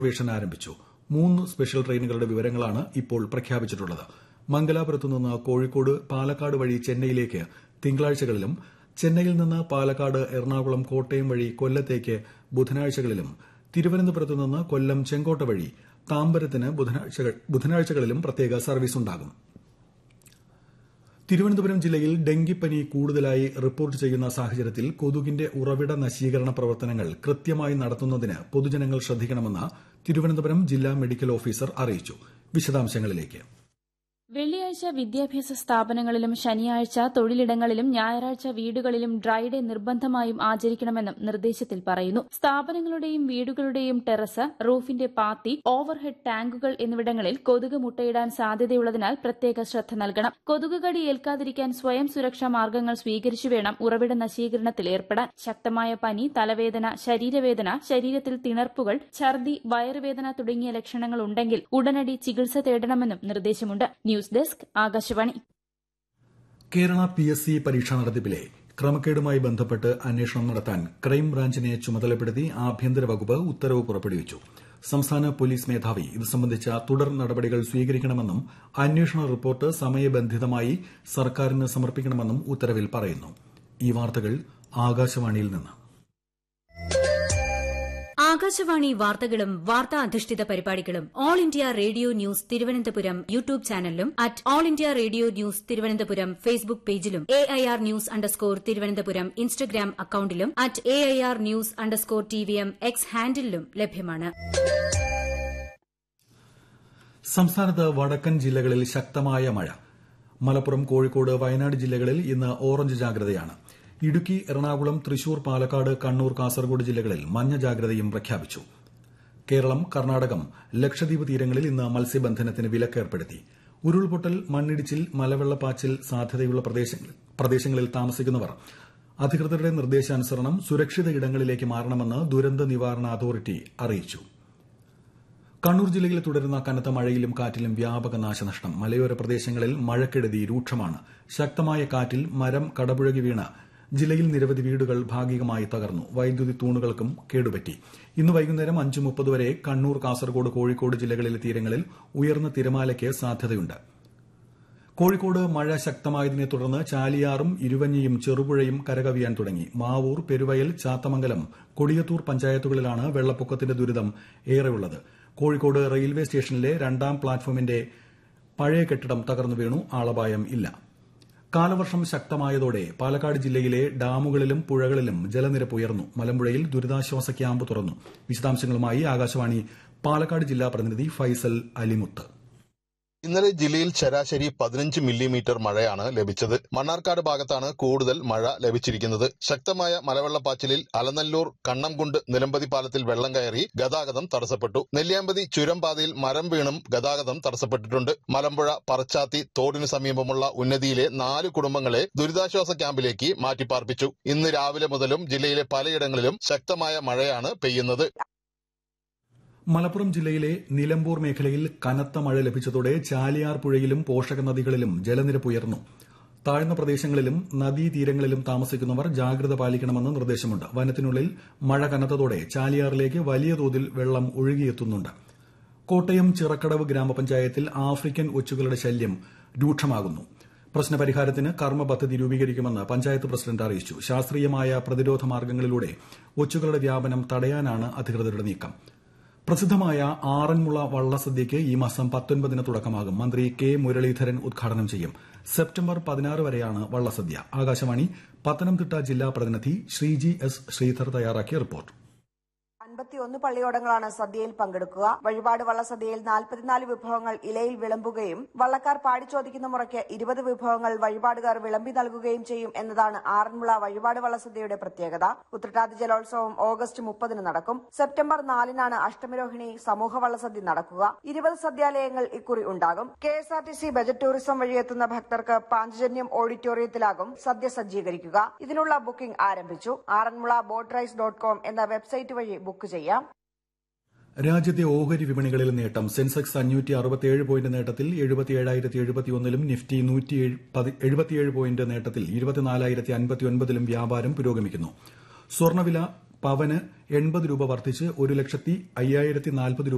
സർവേഷൻ ആരംഭിച്ചു മൂന്ന് സ്പെഷ്യൽ ട്രെയിനുകളുടെ വിവരങ്ങളാണ് ഇപ്പോൾ പ്രഖ്യാപിച്ചിട്ടുള്ളത് മംഗലാപുരത്തു നിന്ന് കോഴിക്കോട് പാലക്കാട് വഴി ചെന്നൈയിലേക്ക് തിങ്കളാഴ്ചകളിലും ചെന്നൈയിൽ നിന്ന് പാലക്കാട് എറണാകുളം കോട്ടയം വഴി കൊല്ലത്തേക്ക് ബുധനാഴ്ചകളിലും തിരുവനന്തപുരത്ത് നിന്ന് കൊല്ലം ചെങ്കോട്ട വഴി താമ്പരത്തിന് ബുധനാഴ്ചകളിലും പ്രത്യേക സർവീസ് ഉണ്ടാകും തിരുവനന്തപുരം ജില്ലയിൽ ഡെങ്കിപ്പനി കൂടുതലായി റിപ്പോർട്ട് ചെയ്യുന്ന സാഹചര്യത്തിൽ കൊതുകിന്റെ ഉറവിട നശീകരണ പ്രവർത്തനങ്ങൾ കൃത്യമായി നടത്തുന്നതിന് പൊതുജനങ്ങൾ ശ്രദ്ധിക്കണമെന്ന് തിരുവനന്തപുരം ജില്ലാ മെഡിക്കൽ ഓഫീസർ അറിയിച്ചു വിശദാംശങ്ങളിലേക്ക് വെള്ളിയാഴ്ച വിദ്യാഭ്യാസ സ്ഥാപനങ്ങളിലും ശനിയാഴ്ച തൊഴിലിടങ്ങളിലും ഞായറാഴ്ച വീടുകളിലും ഡ്രൈ ഡേ നിർബന്ധമായും ആചരിക്കണമെന്നും നിർദ്ദേശത്തിൽ പറയുന്നു സ്ഥാപനങ്ങളുടെയും വീടുകളുടെയും ടെറസ് റൂഫിന്റെ പാത്തി ഓവർഹെഡ് ടാങ്കുകൾ എന്നിവിടങ്ങളിൽ കൊതുക് മുട്ടയിടാൻ സാധ്യതയുള്ളതിനാൽ പ്രത്യേക ശ്രദ്ധ നൽകണം കൊതുക് കടി ഏൽക്കാതിരിക്കാൻ സ്വയം സുരക്ഷാ മാർഗ്ഗങ്ങൾ സ്വീകരിച്ചു വേണം ഉറവിട നശീകരണത്തിൽ ഏർപ്പെടാൻ ശക്തമായ പനി തലവേദന ശരീരവേദന ശരീരത്തിൽ തിണർപ്പുകൾ ഛർദി വയറുവേദന തുടങ്ങിയ ലക്ഷണങ്ങൾ ഉണ്ടെങ്കിൽ ഉടനടി ചികിത്സ തേടണമെന്നും നിർദ്ദേശമുണ്ട് news desk Akashvani Kerala P S C പരീക്ഷാ നടത്തിപ്പിലെ ക്രമക്കേടുമായി ബന്ധപ്പെട്ട് അന്വേഷണം നടത്താൻ ക്രൈംബ്രാഞ്ചിനെ ചുമതലപ്പെടുത്തി ആഭ്യന്തര വകുപ്പ് ഉത്തരവ് പുറപ്പെടുവിച്ചു സംസ്ഥാന പോലീസ് മേധാവി ഇത് സംബന്ധിച്ച തുടർ നടപടികൾ സ്വീകരിക്കണമെന്നും അന്വേഷണ റിപ്പോർട്ട് സമയബന്ധിതമായി സർക്കാരിന് സമർപ്പിക്കണമെന്നും ഉത്തരവിൽ പറയുന്നു ഈ വാർത്തകൾ ആകാശവാണിയിൽ നിന്ന് ആകാശവാണി വാർത്തകളും വാർത്താ അധിഷ്ഠിത പരിപാടികളും all India radio news Thiruvananthapuram YouTube ചാനലിലും at all India radio news Thiruvananthapuram Facebook പേജിലും A I R news underscore Thiruvananthapuram Instagram അക്കൌണ്ടിലും at A I R news underscore T V M X ഹാൻഡിലും ലഭ്യമാണ് സംസ്ഥാനത്ത് വടക്കൻ ജില്ലകളിൽ ശക്തമായ മഴ മലപ്പുറം കോഴിക്കോട് വയനാട് ജില്ലകളിൽ ഇന്ന് ഓറഞ്ച് ജാഗ്രതയാണ് ഇടുക്കി എറണാകുളം തൃശൂർ പാലക്കാട് കണ്ണൂർ കാസർഗോഡ് ജില്ലകളിൽ മഞ്ഞ ജാഗ്രതയും പ്രഖ്യാപിച്ചു കേരളം കർണാടകം ലക്ഷദ്വീപ് തീരങ്ങളിൽ ഇന്ന് മത്സ്യബന്ധനത്തിന് വിലക്കേർപ്പെടുത്തി ഉരുൾപൊട്ടൽ മണ്ണിടിച്ചിൽ മലവെള്ളപ്പാച്ചിൽ സാധ്യതയുള്ള പ്രദേശങ്ങളിൽ താമസിക്കുന്നവർ അധികൃതരുടെ നിർദ്ദേശാനുസരണം സുരക്ഷിത ഇടങ്ങളിലേക്ക് മാറണമെന്ന് ദുരന്ത നിവാരണ അതോറിറ്റി അറിയിച്ചു കണ്ണൂർ ജില്ലയിൽ തുടരുന്ന കനത്ത മഴയിലും കാറ്റിലും വ്യാപക നാശനഷ്ടം മലയോര പ്രദേശങ്ങളിൽ മഴക്കെടുതി രൂക്ഷമാണ് ശക്തമായ കാറ്റിൽ മരം കടപുഴകി വീണ് ജില്ലയിൽ നിരവധി വീടുകൾ ഭാഗികമായി തകർന്നു വൈദ്യുതി തൂണുകൾക്കും കേടുപറ്റി ഇന്ന് വൈകുന്നേരം അഞ്ച് മുപ്പത് വരെ കണ്ണൂർ കാസർഗോഡ് കോഴിക്കോട് ജില്ലകളിലെ തീരങ്ങളിൽ ഉയർന്ന തിരമാലയ്ക്ക് സാധ്യതയുണ്ട് കോഴിക്കോട് മഴ ശക്തമായതിനെ തുടർന്ന് ചാലിയാറും ഇരുവഞ്ഞിയും ചെറുപുഴയും കരകവിയാൻ തുടങ്ങി മാവൂർ പെരുവയൽ ചാത്തമംഗലം കൊടിയത്തൂർ പഞ്ചായത്തുകളിലാണ് വെള്ളപ്പൊക്കത്തിന്റെ ദുരിതം ഏറെയുള്ളത് കോഴിക്കോട് റെയിൽവേ സ്റ്റേഷനിലെ രണ്ടാം പ്ലാറ്റ്ഫോമിന്റെ പഴയ കെട്ടിടം തകർന്നു വീണു ആളപായം ഇല്ല കാലവർഷം ശക്തമായതോടെ പാലക്കാട് ജില്ലയിലെ ഡാമുകളിലും പുഴകളിലും ജലനിരപ്പ് ഉയർന്നു മലമ്പുഴയിൽ ദുരിതാശ്വാസ ക്യാമ്പ് തുറന്നു വിശദാംശങ്ങളുമായി ആകാശവാണി പാലക്കാട് ജില്ലാ പ്രതിനിധി ഫൈസൽ അലിമുത്ത് ഇന്നലെ ജില്ലയിൽ ശരാശരി പതിനഞ്ച് മില്ലിമീറ്റർ മഴയാണ് ലഭിച്ചത് മണ്ണാർക്കാട് ഭാഗത്താണ് കൂടുതൽ മഴ ലഭിച്ചിരിക്കുന്നത് ശക്തമായ മലവെള്ളപ്പാച്ചിലിൽ അലനല്ലൂർ കണ്ണംകുണ്ട് നിലമ്പതി പാലത്തിൽ വെള്ളം കയറി ഗതാഗതം തടസ്സപ്പെട്ടു നെല്ലിയാമ്പതി ചുരം പാതയിൽ മരം വീണും ഗതാഗതം തടസ്സപ്പെട്ടിട്ടുണ്ട് മലമ്പുഴ പറച്ചാത്തി തോടിനു സമീപമുള്ള ഉന്നതിയിലെ നാല് കുടുംബങ്ങളെ ദുരിതാശ്വാസ ക്യാമ്പിലേക്ക് മാറ്റിപ്പാർപ്പിച്ചു ഇന്ന് രാവിലെ മുതലും ജില്ലയിലെ പലയിടങ്ങളിലും ശക്തമായ മഴയാണ് പെയ്യുന്നത് മലപ്പുറം ജില്ലയിലെ നിലമ്പൂർ മേഖലയിൽ കനത്ത മഴ ലഭിച്ചതോടെ ചാലിയാർ പുഴയിലും പോഷക നദികളിലും ജലനിരപ്പ് ഉയർന്നു താഴ്ന്ന പ്രദേശങ്ങളിലും നദീതീരങ്ങളിലും താമസിക്കുന്നവർ ജാഗ്രത പാലിക്കണമെന്ന് നിർദ്ദേശമുണ്ട് വനത്തിനുള്ളിൽ മഴ കനത്തതോടെ ചാലിയാറിലേക്ക് വലിയ തോതിൽ വെള്ളം ഒഴുകിയെത്തുന്നുണ്ട് കോട്ടയം ചിറക്കടവ് ഗ്രാമപഞ്ചായത്തിൽ ആഫ്രിക്കൻ ഒച്ചുകളുടെ ശല്യം രൂക്ഷമാകുന്നു പ്രശ്നപരിഹാരത്തിന് കർമ്മ പദ്ധതി രൂപീകരിക്കുമെന്ന് പഞ്ചായത്ത് പ്രസിഡന്റ് അറിയിച്ചു ശാസ്ത്രീയമായ പ്രതിരോധ മാർഗ്ഗങ്ങളിലൂടെ ഒച്ചുകളുടെ വ്യാപനം തടയാനാണ് അധികൃതരുടെ നീക്കം പ്രസിദ്ധമായ ആറന്മുള വള്ളസദ്യയ്ക്ക് ഈ മാസം പത്തൊൻപതിന് തുടക്കമാകും മന്ത്രി കെ മുരളീധരൻ ഉദ്ഘാടനം ചെയ്യും സെപ്റ്റംബർ പതിനാറ് വരെയാണ് വള്ളസദ്യ ആകാശവാണി പത്തനംതിട്ട ജില്ലാ പ്രതിനിധി ശ്രീജി എസ് ശ്രീധർ തയ്യാറാക്കിയ റിപ്പോർട്ട് അൻപത്തിയൊന്ന് പള്ളിയോടങ്ങളാണ് സദ്യയിൽ പങ്കെടുക്കുക വഴിപാട് വള്ളസദ്യയിൽ നാൽപ്പത്തിനാല് വിഭവങ്ങൾ ഇലയിൽ വിളമ്പുകയും വള്ളക്കാർ പാടിച്ചോദിക്കുന്ന മുറയ്ക്ക് ഇരുപത് വിഭവങ്ങൾ വഴിപാടുകാർ വിളമ്പി നൽകുകയും ചെയ്യും എന്നതാണ് ആറന്മുള വഴിപാട് വള്ളസദ്യയുടെ പ്രത്യേകത ഉത്രട്ടാതി ജലോത്സവം ഓഗസ്റ്റ് മുപ്പതിന് നടക്കും സെപ്റ്റംബർ നാലിനാണ് അഷ്ടമിരോഹിണി സമൂഹ വള്ളസദ്യ നടക്കുക ഇരുപത് സദ്യാലയങ്ങൾ ഇക്കുറി ഉണ്ടാകും K S R T C budget tourism വഴി എത്തുന്ന ഭക്തർക്ക് പാഞ്ചജന്യം ഓഡിറ്റോറിയത്തിലാകും സദ്യ സജ്ജീകരിക്കുക ഇതിനുള്ള ബുക്കിംഗ് ആരംഭിച്ചു Aranmula boat race dot com എന്ന വെബ്സൈറ്റ് വഴി ബുക്ക് ചെയ്യാം രാജ്യത്തെ ഓഹരി വിപണികളിൽ നേട്ടം സെൻസെക്സ് അഞ്ഞൂറ്റി അറുപത്തിയേഴ് പോയിന്റ് നേട്ടത്തിൽ എഴുപത്തിയേഴായിരത്തി എഴുപത്തിയൊന്നിലും നിഫ്റ്റി നൂറ്റി എഴുപത്തിയേഴ് പോയിന്റ് നേട്ടത്തിൽ ഇരുപത്തിനാലായിരത്തി അൻപത്തിയൊൻപതിലും വ്യാപാരം പുരോഗമിക്കുന്നു സ്വർണ്ണവില പവന് എൺപത് രൂപ വർദ്ധിച്ച് ഒരു ലക്ഷത്തി അയ്യായിരത്തി നാൽപ്പത്